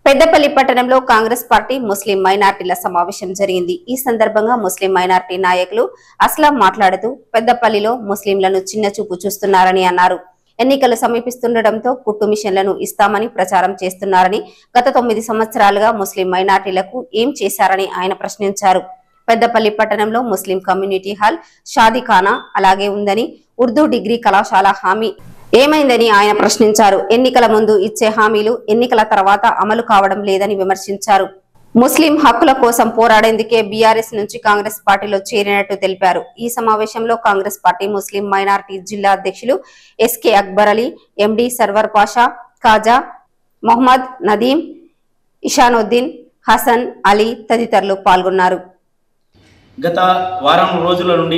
పెద్దపల్లి పట్టణంలో Congress party Muslim మైనార్టీల సమావేశం జరిగింది ఈ సందర్భంగా ముస్లిం మైనార్టీ నాయకులు అస్లాం మాట్లాడుతూ పెద్దపల్లిలో ముస్లింలను చిన్నచూపు చూస్తున్నారని అన్నారు ఎన్నికలు సమీపిస్తుండటంతో కుట్టు మిషన్లను ఇస్తామని ప్రచారం చేస్తున్నారని గత తొమ్మిది సంవత్సరాలుగా ముస్లిం మైనార్టీలకు ఏం చేశారని ఆయన ప్రశ్నించారు పెద్దపల్లి పట్టణంలో ముస్లిం కమ్యూనిటీ హాల్ షాదీఖానా అలాగే ఉందని ఉర్దూ డిగ్రీ కళాశాల హామీ ఏమైందని ఆయన ప్రశ్నించారు ఎన్నికల ముందు ఇచ్చే హామీలు ఎన్నికల తర్వాత అమలు కావడం లేదని విమర్శించారు ముస్లిం హక్కుల కోసం పోరాడేందుకే బీఆర్ఎస్ నుంచి కాంగ్రెస్ పార్టీలో చేరినట్టు తెలిపారు ఈ సమావేశంలో కాంగ్రెస్ పార్టీ ముస్లిం మైనార్టీ జిల్లా అధ్యక్షులు ఎస్కే అక్బర్ అలీ ఎండి సర్వర్ పాషా కాజా మొహమ్మద్ నదీం ఇషానుద్దీన్ హసన్ అలీ తదితరులు పాల్గొన్నారు గత వారం రోజుల నుండి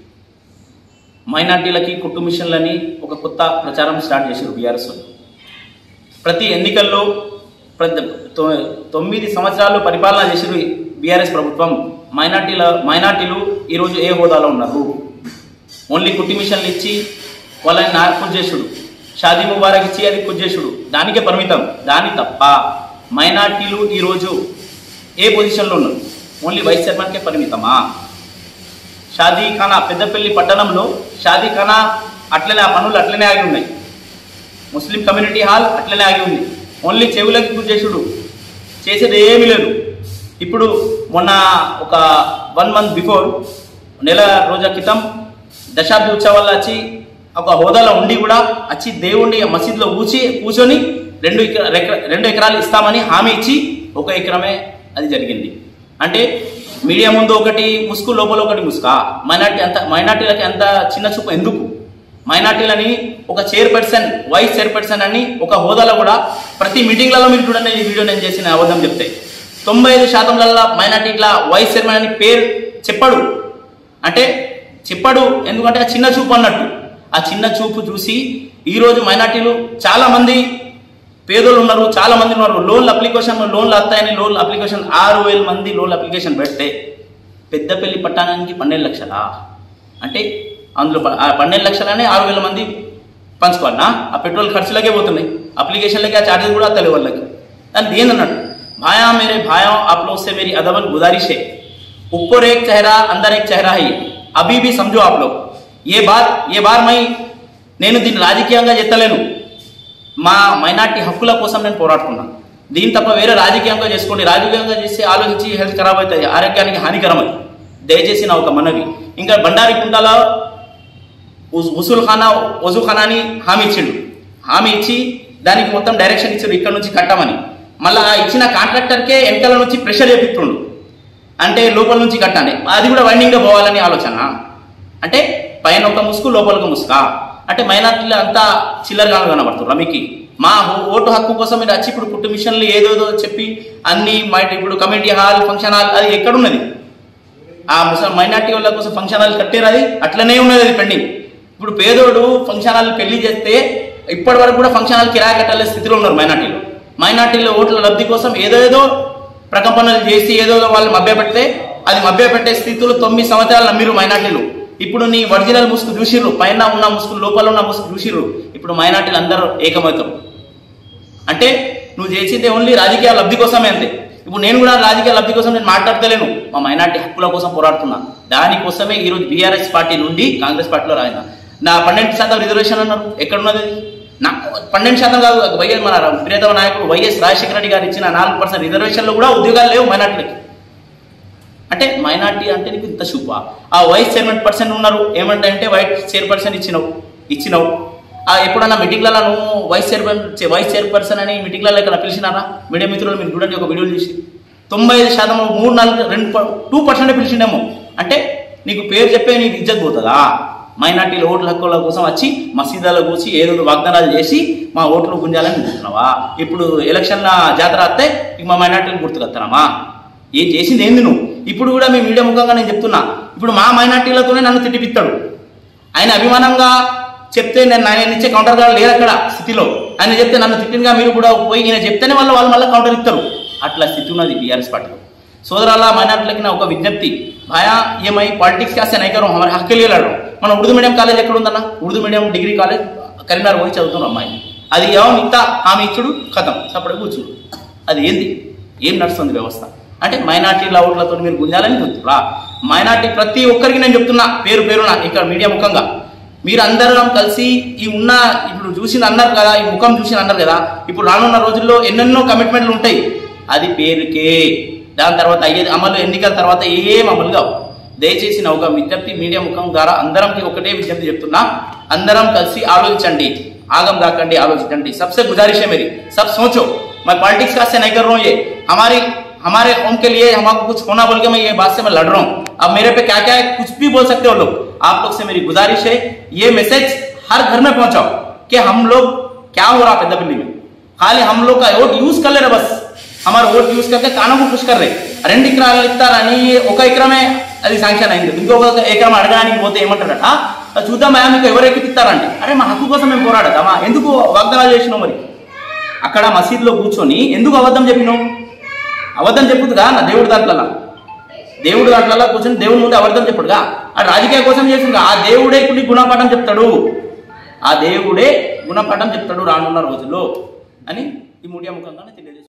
మైనార్టీలకి కుట్టు మిషన్లని ఒక కొత్త ప్రచారం స్టార్ట్ చేశారు బీఆర్ఎస్ వాళ్ళు. ప్రతి ఎన్నికల్లో ప్రతి తొ- తొమ్మిది సంవత్సరాలు పరిపాలన చేసిన బీఆర్ఎస్ ప్రభుత్వం మైనార్టీల మైనార్టీలు ఈరోజు ఏ హోదాలో ఉన్నారు ఓన్లీ కుట్టి మిషన్లు ఇచ్చి వాళ్ళని నా కుజ్జేసుడు షాదీ ముబారక్ ఇచ్చి అది కుజ్జేసుడు దానికే పరిమితం దాని తప్ప మైనార్టీలు ఈరోజు ఏ పొజిషన్లో ఉన్నారు ఓన్లీ వైస్ చైర్మన్కే పరిమితమా షాదీఖానా పెద్దపల్లి పట్టణంలో షాదీఖానా అట్లనే ఆ పనులు అట్లనే ఆగి ఉన్నాయి ముస్లిం కమ్యూనిటీ హాల్ అట్లనే ఆగి ఉంది ఓన్లీ చెవులకి గుర్జేసుడు చేసేది ఏమీ లేదు ఇప్పుడు మొన్న ఒక వన్ మంత్ బిఫోర్ నెల రోజుల క్రితం దశాబ్ది ఉత్సవాల్లో వచ్చి ఒక హోదాలో ఉండి కూడా వచ్చి దేవుణ్ణి మసీద్లో కూర్చి కూర్చొని రెండు ఎకరా రెక- రెండు ఎకరాలు ఇస్తామని హామీ ఇచ్చి ఒక ఎకరమే అది జరిగింది అంటే మీడియా ముందు ఒకటి ముసుగు లోపల ఒకటి ముసుక మైనార్టీ అంత మైనార్టీలకి అంత చిన్న చూపు ఎందుకు మైనార్టీలని ఒక చైర్పర్సన్ వైస్ చైర్పర్సన్ అని ఒక హోదాలో కూడా ప్రతి మీటింగ్లలో మీరు చూడండి ఈ వీడియో నేను చేసిన అబద్ధం చెప్తే తొంభై ఐదు శాతంలలో మైనార్టీల వైస్ చైర్మన్ అని పేరు చెప్పడు అంటే చెప్పడు ఎందుకంటే ఆ చిన్న చూపు అన్నట్టు ఆ చిన్న చూపు చూసి ఈరోజు మైనార్టీలు చాలా మంది పేదోళ్ళు ఉన్నారు చాలా మంది ఉన్నారు లోన్ల అప్లికేషన్ లోన్లు వస్తాయని లోన్ అప్లికేషన్ ఆరు వేల మంది లోన్ అప్లికేషన్ పెడితే పెద్దపల్లి పట్టణానికి పన్నెండు లక్షలా అంటే అందులో ప- ఆ పన్నెండు లక్షలనే ఆరు వేల మంది పంచుకోవాలనా ఆ పెట్రోల్ ఖర్చులకే పోతున్నాయి అప్లికేషన్లకి ఆ ఛార్జెస్ కూడా తెలియ వాళ్ళకి దాని దేని అన్నట్టు भाया मेरे भाइयों आप लोग से मेरी अदबन गुजारिश है ऊपर एक चेहरा अंदर एक चेहरा है अभी भी समझो आप लोग ये बात ये बार मैं నేను దీన్ని రాజకీయంగా చెత్తలేను మా మైనార్టీ హక్కుల కోసం నేను పోరాడుతున్నా దీని తప్ప వేరే రాజకీయంగా చేసుకోండి రాజకీయంగా చేసి ఆలోచించి హెల్త్ ఖరాబ్ అవుతుంది ఆరోగ్యానికి హానికరం అది దయచేసి నా ఒక మనవి ఇంకా బండారి కుంటలో ఉసుల్ ఖానా వజూ ఖానా అని హామీ ఇచ్చిండు హామీ ఇచ్చి దానికి మొత్తం డైరెక్షన్ ఇచ్చారు ఇక్కడ నుంచి కట్టమని మళ్ళీ ఆ ఇచ్చిన కాంట్రాక్టర్కే వెనకాల నుంచి ప్రెషర్ చేపిస్తుండు అంటే లోపల నుంచి కట్టాలి అది కూడా వైండింగ్గా పోవాలని ఆలోచన అంటే పైన ఒక ముసుగు లోపల ఒక ముసుగా అంటే మైనార్టీలు అంతా చిల్లరగా కనబడుతున్నారు మీకు మా ఓ- ఓటు హక్కు కోసం మీరు వచ్చి ఇప్పుడు పుట్టు మిషన్లు ఏదేదో చెప్పి అన్ని మైట్ ఇప్పుడు కమ్యూనిటీ హాల్ ఫంక్షన్ హాల్ అది ఎక్కడున్నది ఆ ముసలి మైనార్టీ వాళ్ళ కోసం ఫంక్షన్ హాల్ కట్టారు అది అట్లనే ఉన్నది అది పెండింగ్ ఇప్పుడు పేదోడు ఫంక్షన్ హాల్ పెళ్లి చేస్తే ఇప్పటి వరకు కూడా ఫంక్షన్ హాల్ కిరాయి కట్టాలే స్థితిలో ఉన్నారు మైనార్టీలు మైనార్టీల ఓట్ల లబ్ధి కోసం ఏదో ఏదో ప్రకంపనలు చేసి ఏదో ఏదో వాళ్ళు మభ్యపెడితే అది మభ్యపెట్టే స్థితిలో తొమ్మిది సంవత్సరాలు నమ్మిరు మైనార్టీలు ఇప్పుడు నీ ఒరిజినల్ ముసుగు చూసిర్రు పైన ఉన్న ముసుగు లోపల ఉన్న ముసుగు చూసిర్రు ఇప్పుడు మైనార్టీలు అందరూ ఏకమవుతారు అంటే నువ్వు చేసింది ఓన్లీ రాజకీయ లబ్ధి కోసమే అంతే ఇప్పుడు నేను కూడా రాజకీయ లబ్ధి కోసం నేను మాట్లాడతలేను మా మైనార్టీ హక్కుల కోసం పోరాడుతున్నా దానికోసమే ఈరోజు బీఆర్ఎస్ పార్టీ నుండి కాంగ్రెస్ పార్టీలో రాయినా నా పన్నెండు శాతం రిజర్వేషన్ అన్నారు ఎక్కడున్నది అది? నా పన్నెండు శాతం కాదు వైఎస్ మన ప్రియతమ నాయకుడు వైఎస్ రాజశేఖర రెడ్డి గారు ఇచ్చిన నాలుగు పర్సెంట్ రిజర్వేషన్లో కూడా ఉద్యోగాలు లేవు మైనార్టీలకి అంటే మైనార్టీ అంటే నీకు ఇంత చూప ఆ వైస్ చైర్మన్ పర్సన్ ఉన్నారు ఏమంటే అంటే వైస్ చైర్పర్సన్ ఇచ్చినావు ఇచ్చినావు ఆ ఎప్పుడన్నా మీటింగ్లలో నువ్వు వైస్ చైర్మన్ వైస్ చైర్పర్సన్ అని మీటింగ్లలో ఇక్కడ పిలిచినారా మీడియా మిత్రులు మీరు చూడండి ఒక వీడియో చూసి తొంభై ఐదు శాతం మూడు నాలుగు రెండు టూ పర్సెంట్ పిలిచిండేమో అంటే నీకు పేరు చెప్పే నీకు ఇజ్జత్ పోతుందా మైనార్టీల ఓట్ల హక్కుల కోసం వచ్చి మసీదాలో కూర్చి ఏదో వాగ్దానాలు చేసి మా ఓట్లు గుంజాలని చూస్తున్నావా ఇప్పుడు ఎలక్షన్ల జాతర వస్తే ఇక మా మైనార్టీలు గుర్తుకొస్తానమ్మా ఏం చేసింది ఏంది నువ్వు ఇప్పుడు కూడా మీ మీడియా ముఖంగా నేను చెప్తున్నా ఇప్పుడు మా మైనార్టీలతోనే నన్ను తిట్టిపిస్తాడు ఆయన అభిమానంగా చెప్తే నేను ఆయన ఇచ్చే కౌంటర్ గారు లేరు అక్కడ స్థితిలో ఆయన చెప్తే నన్ను తిట్టినగా మీరు కూడా పోయి ఈయన చెప్తేనే వాళ్ళు వాళ్ళు మళ్ళీ కౌంటర్ ఇస్తారు అట్లా స్థితి ఉన్నది బీఆర్ఎస్ పార్టీలో సోదరాల మైనార్టీలకి నా ఒక విజ్ఞప్తి భాయా ఏమై పాలిటిక్స్ కాస్తే నైకరం హమాरे हक के लिए लड़ रहा हूं మన ఉర్దూ మీడియం కాలేజ్ ఎక్కడ ఉందన్న Urdu medium degree college Karimnagar పోయి చదువుతున్నాం అమ్మాయి అది ఏమో ఇంత ఆమె ఇచ్చుడు కథం సపడే కూర్చుడు అది ఏంది ఏం నడుస్తుంది వ్యవస్థ అంటే మైనార్టీల ఓట్లతో మీరు గుంజాలని చెప్తున్నా మైనార్టీ ప్రతి ఒక్కరికి నేను చెప్తున్నా పేరు పేరున ఇక్కడ మీడియా ముఖంగా మీరు అందరం కలిసి ఈ ఉన్న ఇప్పుడు చూసిన అన్నారు కదా ఈ ముఖం చూసిన అన్నారు కదా ఇప్పుడు రానున్న రోజుల్లో ఎన్నెన్నో కమిట్మెంట్లు ఉంటాయి అది పేరుకే దాని తర్వాత అయ్యేది అమలు ఎన్నికల తర్వాత ఏం అమలు కావు దయచేసి నా ఒక విజ్ఞప్తి మీడియా ముఖం ద్వారా అందరంకి ఒకటే విజ్ఞప్తి చెప్తున్నా అందరం కలిసి ఆలోచించండి ఆగం కాకండి ఆలోచించండి सबसे गुजारिश है मेरी सब सोचो मैं पॉलिटिक्स का से नहीं कर रहा हूँ ये हमारी हमारे कौम के लिए हमको कुछ होना बोल के मैं ये बात से मैं लड़ रहा हूँ अब मेरे पे क्या क्या है कुछ भी बोल सकते हो लोग आप लोग से मेरी गुजारिश है ये मैसेज हर घर में पहुंचाओ कि हम लोग क्या हो रहा पेద్దపల్లి में खाली हम लोग का वोट यूज कर ले रहे बस हमारा वोट यूज करके कानों को खुश कर रहे రెండు ఎకరాలు ఇస్తారని ఒక ఎకరమే అది శాంక్షన్ అయింది ఇంకొక ఎకరం అడగడానికి పోతే ఏమంటారట చూద్దాం మ్యామ్ మీకు ఎవరు ఎక్కిస్తారండి అరే మా హక్కు కోసం మేము పోరాడతామా ఎందుకు వాగ్దానాలు చేసినావు మరి అక్కడ మసీదులో కూర్చొని ఎందుకు అబద్ధం చెప్పినావు అబద్ధం చెప్పుదుగా నా దేవుడి దాంట్లో దేవుడు దాంట్లో కూర్చొని దేవుడి ముందు అబద్ధం చెప్పుడుగా ఆ రాజకీయ కోసం చేసింది ఆ దేవుడే ఇప్పుడు నీకు గుణపాఠం చెప్తాడు ఆ దేవుడే గుణపాఠం చెప్తాడు రానున్న రోజుల్లో అని ఈ మీడియా ముఖంగానే తెలియజేస్తాను